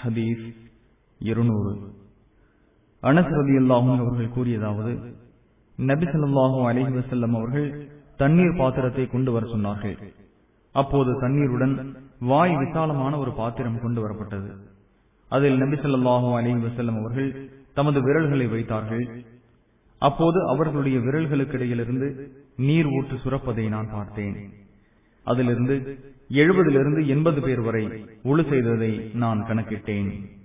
ஹதீஸ் இருநூறு அனசரதி அல்லாஹும் அவர்கள் கூறியதாவது நபி ஸல்லல்லாஹு அலைஹி வஸல்லம் அவர்கள் தண்ணீர் பாத்திரத்தை கொண்டு வர சொன்னார்கள் அப்போது தண்ணீருடன் வாய் விசாலமான ஒரு பாத்திரம் கொண்டு வரப்பட்டது அதில் நபி ஸல்லல்லாஹு அலைஹி வஸல்லம் அவர்கள் தமது விரல்களை வைத்தார்கள் அப்போது அவர்களுடைய விரல்களுக்கு இடையிலிருந்து நீர் ஊற்று சுரப்பதை நான் பார்த்தேன் அதிலிருந்து எழுபதிலிருந்து எண்பது பேர் வரை உழு செய்ததை நான் கணக்கிட்டேன்